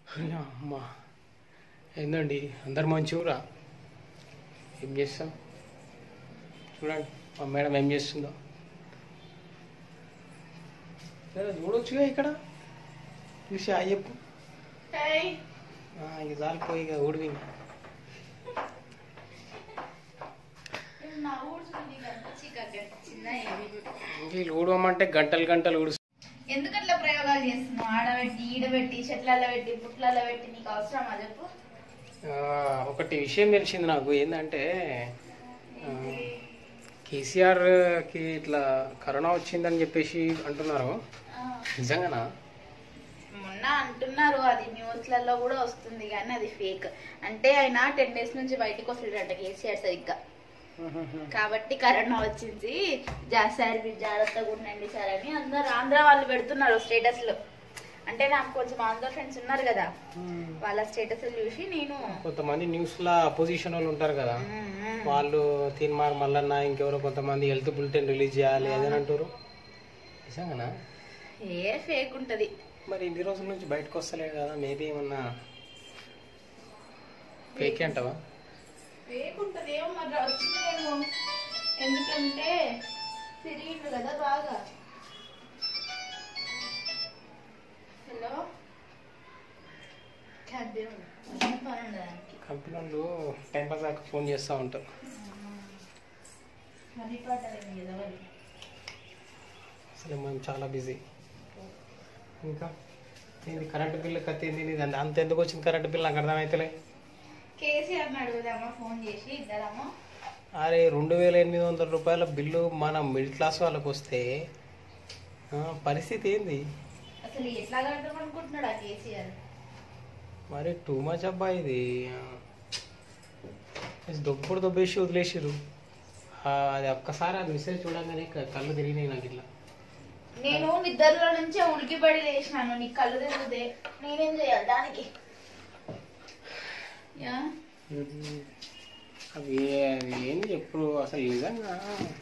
అయ్యా అమ్మా ఏందండి అందరు మంచివురా ఏం చేస్తాం చూడండి మా మేడం ఏం చేస్తుందో సరే చూడొచ్చుగా ఇక్కడ చూసి ఆ చెప్పు ఆ, ఇక చాలిపోయి ఇక ఊడివి వీళ్ళు ఊడవమంటే గంటలు గంటలు ఊడు ఎందుకు అట్లా ప్రయోగాలు చేస్తున్నావు ఆడబెట్టి ఈడబెట్టి చెట్లలో పెట్టి పుట్లలో పెట్టి నీకు అవసరమా చెప్పు ఆ, ఒకటి విషయం తెలిసింది నాకు ఏంటంటే ఆ, కేసీఆర్కి ఇట్లా కరోనా వచ్చిందని చెప్పేసి అంటున్నారు ఆ, నిజంగానా మొన్న అంటున్నారు అది న్యూస్లలో కూడా వస్తుంది కానీ అది ఫేక్ అంటే ఆయన టెన్ డేస్ నుంచి బయటకు వస్తాడంట కేసీఆర్ సరిగ్గా కాబట్టి కరోనా వచ్చింది జా సార్ మీరు జాగ్రత్తగా ఉండండి సార్ అని అందరు ఆంధ్ర వాళ్ళు పెడుతున్నారు స్టేటస్ లో అంటే నాకు కొంచెం ఆంధ్ర ఫ్రెండ్స్ ఉన్నారు కదా వాళ్ళ స్టేటస్ చూసి నేను కొంతమంది న్యూస్లో అపోజిషన్ వాళ్ళు ఉంటారు కదా మ్మ్, మ్మ్. వాళ్ళు తీన్మార్ మల్లన్న ఇంకెవరో కొంతమంది హెల్త్ బులెటిన్ రిలీజ్ చేయాలి అదని అంటారు నిజంగానా ఏ ఫేక్ ఉంటది మరి ఇన్ని రోజుల నుంచి బయటకు వస్తలేదు కదా మేబీ ఏమన్నా ఫేక్ అంటావా ఫేక్ ఉంటది ఏమో మరి వచ్చిందేమో ఎందుకంటే తిరిగిండు కదా బాగా హలో పని ఉండదు దానికి కంపెనీ వాళ్ళు టైం పాస్ దాకా ఫోన్ చేస్తూ ఉంటారు పని పాట లేదు కదా మరి అసలు మనం చాలా బిజీ ఇంకా ఏంది కరెంటు బిల్లు కత్తింది నీది అంత- అంత ఎందుకు వచ్చింది కరెంటు బిల్లు నాకు అర్థమైతలే కేసీఆర్ అడుగుదామా ఫోన్ చేసి ఇద్దరము అరే రెండు వేల ఎనిమిది వందల రూపాయల బిల్లు మన మిడిల్ క్లాస్ వాళ్ళకి వస్తే ఆ, పరిస్థితి ఏంది అసలు ఎట్లా కడతాం అనుకుంటున్నాడు ఆ కేసీఆర్ మరి టూ మచ్ అబ్బా ఇది ఆ, దొప్పుడు దొబ్బేసి వదిలేసిరు ఆ, అది ఒక్కసారి ఆ మెసేజ్ చూడంగానే క- కళ్ళు తిరిగినాయి నాకు ఇట్లా నేను నిద్రలో నుంచే ఉలికిపడి లేచినాను నీ కళ్ళు తిరుగుతే నేనేం చేయాలి దానికి యా అవి అవి ఏంది ఎప్పుడు అసలు నిజంగా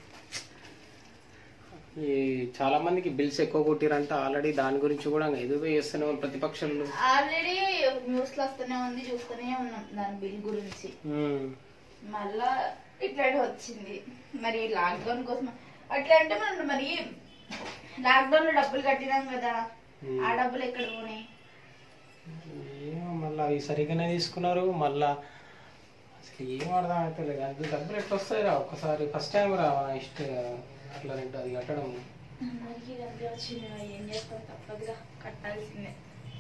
ఈ చాలా మందికి బిల్స్ ఎక్కువ కొట్టిరంట ఆల్రెడీ దాని గురించి కూడా ఎదుగు చేస్తూనే ఉన్నారు ప్రతిపక్షాలు ఆల్రెడీ న్యూస్ లో వస్తూనే ఉంది చూస్తూనే ఉన్నాం దాని బిల్ గురించి ఉమ్. మళ్ళా ఇట్లాంటి వచ్చింది మరి లాక్డౌన్ కోసం అట్లా అంటే మనం మరి లాక్డౌన్ లో డబ్బులు కట్టినాం కదా ఆ డబ్బులు ఎక్కడ పోనీ ఏమో మళ్ళీ అవి సరిగానే తీసుకున్నారు మళ్ళా అసలు ఏం అర్థం అవుతలేదు అది డబ్బులు ఎట్లా వస్తాయిరా ఒక్కసారి ఫస్ట్ టైం రా ఇష్ట అట్లా రెండు అది కట్టడం అందరికీ డబ్బులు వచ్చింది మరి ఏం చేస్తాం తప్పదుగా కట్టాల్సిందే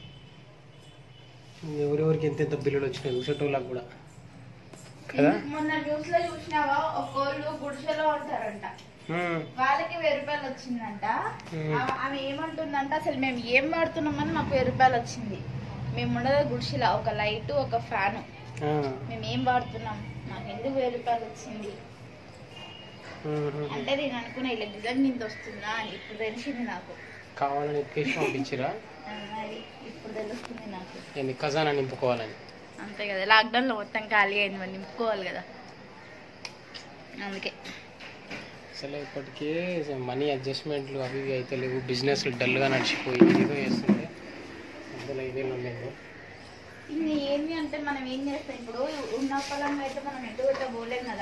ఎవరెవరికి ఎంత ఎంత బిల్లులు వచ్చినాయి చూసేటోళ్ళకి కూడా కదా మొన్న న్యూస్ లో చూసినావా ఒక్కోళ్ళు గుడిసెలో ఉంటారంట ఉమ్. వాళ్ళకి వెయ్యి రూపాయలు వచ్చిందంట Hmm. ఆ- ఆమె ఏమంటుందంట అసలు మేము ఏం వాడుతున్నామని మాకు వెయ్యి రూపాయలు వచ్చింది మేము ఉండదు గుడిసెలో ఒక లైట్ ఒక ఫ్యాన్ ఆ. మేము ఏం వాడుతున్నాం మాకు ఎందుకు వెయ్యి రూపాయలు వచ్చింది ఉమ్. అంటే నేను అనుకున్నా ఇలా నిజంగా ఇంత వస్తుందా అని ఇప్పుడు తెలిసింది నాకు కావాలని ఎక్కేసి పంపించిరా ఆ, మరి ఇప్పుడు తెలుస్తుంది నాకు ఏంది ఖజానా నింపుకోవాలని అంతే కదా లాక్డౌన్ లో మొత్తం ఖాళీ అయింది మరి నింపుకోవాలి కదా అందుకే అసలు ఇప్పటికే మనీ అడ్జస్ట్మెంట్లు అవి ఇవి అయితే లేవు బిజినెస్లు డల్గా నడిచిపోయి ఏదో చేస్తుంటే అందులో ఇదేం లేదు ఇది ఏంటి అంటే మనం ఏం చేస్తాం ఇప్పుడు ఉన్న పొలంగా అయితే మనం ఎటు పెట్ట పోలేం కదా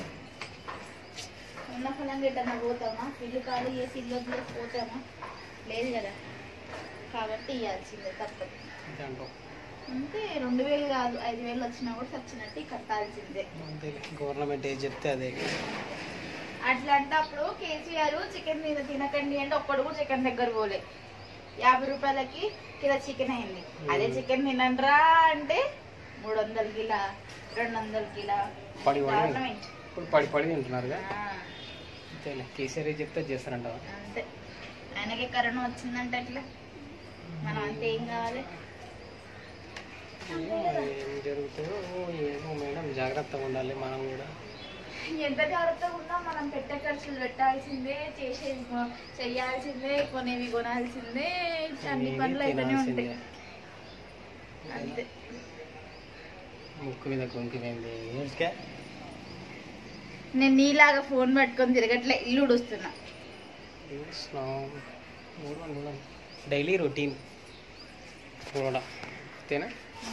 ఉన్న పొలంగా ఎటన్నా పోతామా ఇల్లు ఖాళీ చేసి ఇల్లు వదిలేసి పోతామా లేదు కదా కాబట్టి ఇవ్వాల్సిందే తప్పదు అంతే అంటాం అంతే రెండు వేలు కాదు ఐదు వేలు వచ్చినా కూడా చచ్చినట్టు కట్టాల్సిందే అంతే గవర్నమెంట్ ఏది చెప్తే అదే అట్లా అంటే అప్పుడు కేసీఆర్ చికెన్ మీద తినకండి అంటే ఒక్కడు కూడా చికెన్ దగ్గర పోలే యాభై రూపాయలకి కిలో చికెన్ అయింది అదే చికెన్ తినండ్రా అంటే మూడు వందల కిలో రెండు వందల కిలో పడి పడి గవర్నమెంట్ ఇప్పుడు పడి పడి తింటున్నారుగా ఆ, అంతేలే కేసీఆర్ ఏది చెప్తే అది చేస్తారంట అంతే ఆయనకి కరోనా వచ్చిందంటే ఎట్లా మనం అంతే ఏం కావాలి ఏమో మరి ఏం జరుగుతుందో ఏమో మేడం జాగ్రత్తగా ఉండాలి మనం కూడా ఎంత జాగ్రత్తగా ఉన్నా మనం పెట్టే ఖర్చులు పెట్టాల్సిందే చేసేది కొ- చెయ్యాల్సిందే కొనేవి కొనాల్సిందే అన్ని పనులు అయితేనే ఉంటాయి తినాల్సిందే. అంతే ముక్కు మీద కొంకిపోయింది ఏడ్చుకే నేను నీలాగా ఫోన్ పట్టుకొని తిరగట్లే ఇల్లు ఉడుస్తున్నా ఏడుస్తున్నావు డైలీ రొటీన్ చూడ అంతేనా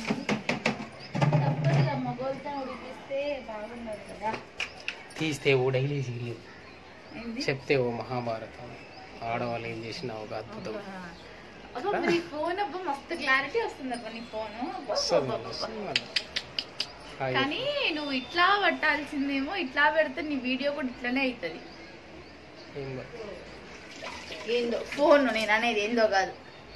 తప్పదు మగోళ్ళతో ఉడిపిస్తే బాగుండదు కదా తీస్తే ఓ డైలీ సీరియల్ ఏంది చెప్తే ఓ మహాభారతం ఆడవాళ్ళు ఏం చేసినా ఒక అద్భుతం అబ్బా నీ ఫోన్ అబ్బా మస్తు క్లారిటీ వస్తుంది అబ్బా నీ ఫోన్ వస్తుంది మళ్ళీ, వస్తుంది మళ్ళీ. హాయ్. కానీ నువ్వు ఇట్లా పట్టాల్సిందేమో ఇట్లా పెడితే నీ వీడియో కూడా ఇట్లనే అవుతుంది ఏం బా- ఏందో ఫోన్ నేను అనేది ఏందో కాదు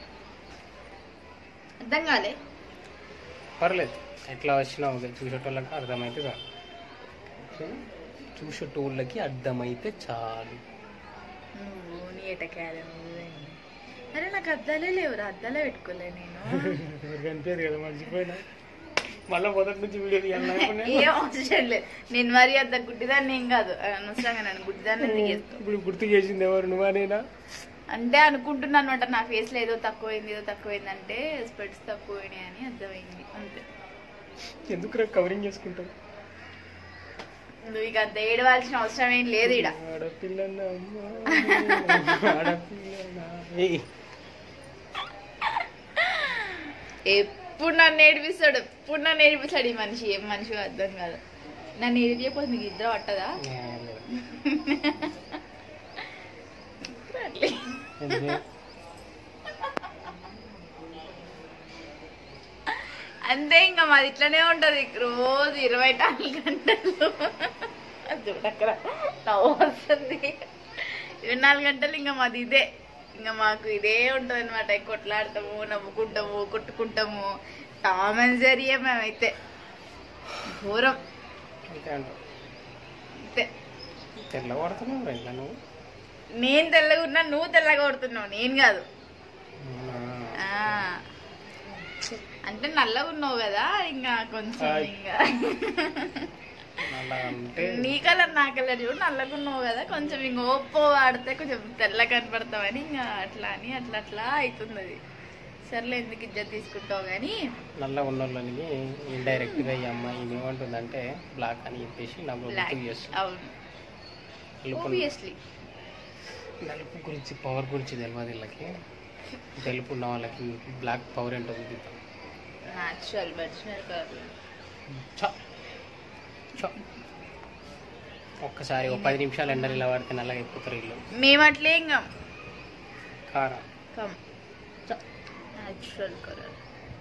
అర్థం కాలే పర్లేదు ఎట్లా వచ్చినా ఓకే చూసేటోళ్ళకి అర్థమైతే చాలు ఓకేనా? చూసేటోళ్ళకి అర్థమైతే చాలు నువ్వు నీ ఎటకాయలు నువ్వేంది? అరే నాకు అద్దాలే లేవురా అద్దాలే పెట్టుకోలే నేను కనిపించదు కదా మర్చిపోయినా మళ్ళీ మొదటి నుంచి వీడియో తీయాలనుకున్నా ఏం అవసరం లేదు నేను మరీ అంత గుడ్డిదాన్ని ఏం కాదు అనవసరంగా నన్ను గుడ్డిదాన్ని దిగేస్తాను ఇప్పుడు గుర్తు చేసింది ఎవరు నువ్వనేనా అంటే అనుకుంటున్నాను అనమాట నా ఫేస్ లో ఏదో తక్కువైంది ఏదో తక్కువైంది అంటే స్పెట్స్ తక్కువైనాయి అని అర్థమైంది అంతే ఎందుకు కవరింగ్ చేసుకుంటావు నువ్వు ఇక అంత ఏడవాల్సిన అవసరం ఏం లేదు ఇడ ఆడపిల్లనా ఆడపిల్లనా ఏయ్, ఎప్పుడు నన్ను ఏడిపిస్తాడు ఎప్పుడు నన్ను ఏడిపిస్తాడు ఈ మనిషి ఏం మనిషి అర్థం కాదు నన్ను ఏడిపియకపోతే నీకు ఇద్దరు పట్టదా ఏం లేదు. అట్లే. ఎందుకు? అంతే ఇంకా మాది ఇట్లనే ఉంటది రోజు ఇరవై నాలుగు గంటలు అది చూడక్కర నవ్వు వస్తుంది ఇరవై నాలుగు గంటలు ఇంకా మాది ఇదే ఇంకా మాకు ఇదే ఉంటుంది అనమాట కొట్లాడతాము నవ్వుకుంటాము కొట్టుకుంటాము టామ్ అండ్ జరియే మేమైతే ఘోరం అంతే అంటావు అంతే తెల్ల పడుతున్నావు ఇంకా నువ్వు నేను తెల్లగా ఉన్నా నువ్వు తెల్లగా కొడుతున్నావు నేను కాదు అవునా? ఆ. అంటే నల్లగా ఉన్నావు కదా ఇంకా కొంచెం ఆయ్. ఇంకా అలా అంటే నీ కలర్ నా కలర్ చూడు నల్లగా ఉన్నావు కదా కొంచెం ఇంక ఓప్పో వాడితే కొంచెం తెల్ల కనపడతావని ఇంకా అట్లా అని అట్లా అట్లా అవుతుంది అది సర్లే ఎందుకు ఇజ్జత్ తీసుకుంటావు కానీ నల్ల ఉన్నోళ్ళని ఇండైరెక్ట్ గా ఈ అమ్మాయి ఏమంటుందంటే బ్లాక్ అని చెప్పేసి నాకు బ్లాక్ గుర్తు చేస్తుంది అవును నలుపు ఓబియస్లీ నలుపు గురించి పవర్ గురించి తెలియదు వీళ్ళకి తెలుపు ఉన్న వాళ్ళకి బ్లాక్ పవర్ ఏంటో చూపిస్తాం న్యాచురల్ ఒరిజినల్ కలర్ చ. చ. ఒక్కసారి ఒక పది నిమిషాలు ఎండలు ఇలా పడితే నల్లగా అయిపోతారు వీళ్ళు మేము అట్లే ఇంకా కారం కమ్ చ. న్యాచురల్ కలర్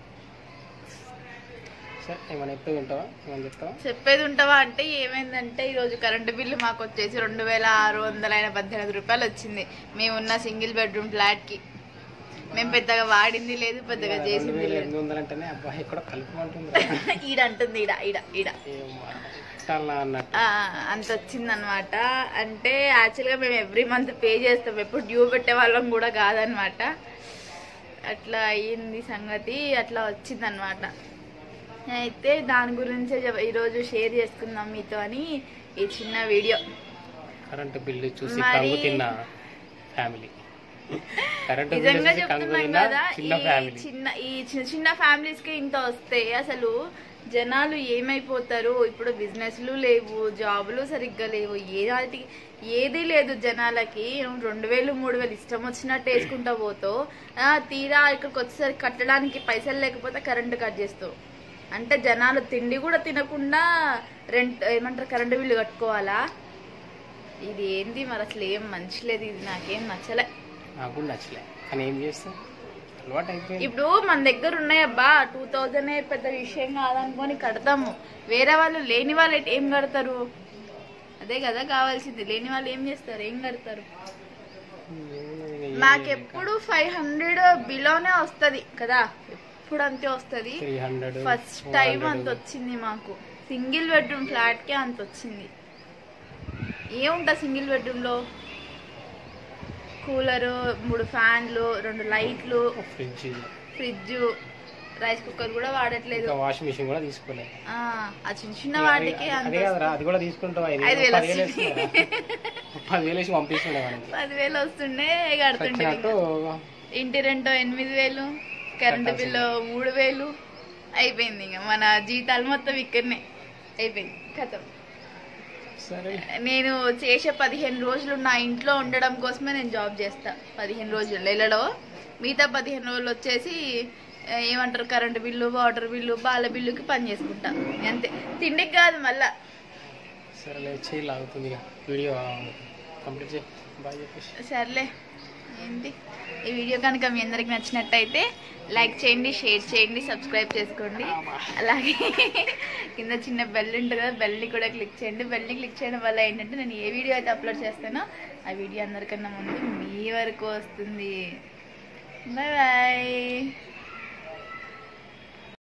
సరే ఏమైనా ఎప్పుడు ఉంటావా ఏమైనా చెప్తావా చెప్పేది ఉంటావా అంటే ఏమైందంటే ఈరోజు కరెంటు బిల్లు మాకు వచ్చేసి రెండు వేల ఆరు వందల పద్దెనిమిది రూపాయలు వచ్చింది మేమున్న సింగిల్ బెడ్రూమ్ ఫ్లాట్ కి మేము పెద్దగా వాడింది లేదు పెద్దగా రెండు చేసింది వేల లేదు ఎనిమిది వందలు అంటేనే అబ్బాయి ఎక్కడో కలుపుమంటుంది ఈడ అంటుంది ఈడ ఈడ ఈడ ఏం పెట్టాలా అన్నట్టు ఆ, అంత వచ్చింది అనమాట అంటే యాక్చువల్గా మేము ఎవ్రీ మంత్ పే చేస్తాం ఎప్పుడు డ్యూ పెట్టే వాళ్ళం కూడా కాదనమాట అట్లా అయ్యింది సంగతి అట్లా వచ్చింది అనమాట అయితే దాని గురించి ఈరోజు షేర్ చేసుకుందాం మీతో అని ఈ చిన్న వీడియో కరెంటు బిల్లు చూసి మరి- కంగు తిన్న ఫ్యామిలీ కరెంటు బిల్లు నిజంగా చూసి కంగు చెప్తున్నాం తిన్న కదా చిన్న ఈ ఫ్యామిలీ చిన్న ఈ చిన్న చిన్న ఫ్యామిలీస్ కి ఇంత వస్తే అసలు జనాలు ఏమైపోతారు ఇప్పుడు బిజినెస్లు లేవు జాబులు సరిగ్గా లేవు ఏది ఏది లేదు జనాలకి రెండు వేలు మూడు వేలు ఇష్టం వచ్చినట్టు వేసుకుంటా పోతావు ఆ, తీరా ఇక్కడికి వచ్చేసరికి కట్టడానికి పైసలు లేకపోతే కరెంటు కట్ చేస్తావు అంటే జనాలు తిండి కూడా తినకుండా రెంట్ ఏమంటారు కరెంటు బిల్లు కట్టుకోవాలా ఇది ఏంది మరి అసలు ఏం మంచిలేదు ఇది నాకేం నచ్చలే నాకు కూడా నచ్చలే కానీ ఏం చేస్తాం అలవాటు అయిపోయింది ఇప్పుడు మన దగ్గర ఉన్నాయబ్బా టూ థౌజండ్ పెద్ద విషయం కాదనుకొని కడతాము వేరే వాళ్ళు లేని వాళ్ళు ఎట్- ఏం కడతారు అదే కదా కావాల్సింది లేని వాళ్ళు ఏం చేస్తారు ఏం కడతారు మాకెప్పుడు ఫైవ్ హండ్రెడ్ బిలోనే వస్తది కదా ఎప్పుడు అంతే వస్తది త్రీ హండ్రెడ్ ఫస్ట్ టైం అంత వచ్చింది మాకు సింగిల్ బెడ్రూమ్ ఫ్లాట్ కే అంత వచ్చింది ఏముంటుంది సింగిల్ బెడ్రూమ్ లో కూలరు మూడు ఫ్యాన్లు రెండు లైట్లు ఫ్రిడ్జ్ ఫ్రిడ్జ్ రైస్ కుక్కర్ కూడా వాడట్లేదు ఇంకా వాషింగ్ మిషన్ కూడా తీసుకోలే ఆ ఆ చిన్న చిన్న వాటికి అంత అదే కదరా అది కూడా తీసుకుంటావు ఐదు ఐదు వేలు వేలు పదివేలు వస్తుంది. వేసుకున్నా పదివేలు వేసి పంపిస్తుండే మనకి పదివేలు వస్తుండే కడుతుండే వచ్చినట్టు ఇంటి రెంటో ఎనిమిది వేలు కరెంటు బిల్లు మూడు వేలు అయిపోయింది ఇంకా మన జీతాలు మొత్తం ఇక్కడనే అయిపోయింది కథం సరే నేను చేసే పదిహేను రోజులు నా ఇంట్లో ఉండడం కోసమే నేను జాబ్ చేస్తా పదిహేను రోజులు నెలలో మిగతా పదిహేను రోజులు వచ్చేసి ఏమంటారు కరెంటు బిల్లు వాటర్ బిల్లు పాల బిల్లుకి పని చేసుకుంటా అంతే తిండికి కాదు మళ్ళా సరేలే చేయి లాగుతుంది ఇక వీడియో కంప్లీట్ చేయి బాయ్ చెప్పేసి సర్లే ఏంటి ఈ వీడియో కనుక మీ అందరికి నచ్చినట్టయితే లైక్ చేయండి షేర్ చేయండి సబ్స్క్రైబ్ చేసుకోండి అలాగే కింద చిన్న బెల్ ఉంటుంది కదా బెల్ని కూడా క్లిక్ చేయండి బెల్ని క్లిక్ చేయడం వల్ల ఏంటంటే నేను ఏ వీడియో అయితే అప్లోడ్ చేస్తానో ఆ వీడియో అందరికన్నా ముందు మీ వరకు వస్తుంది బాయ్ బాయ్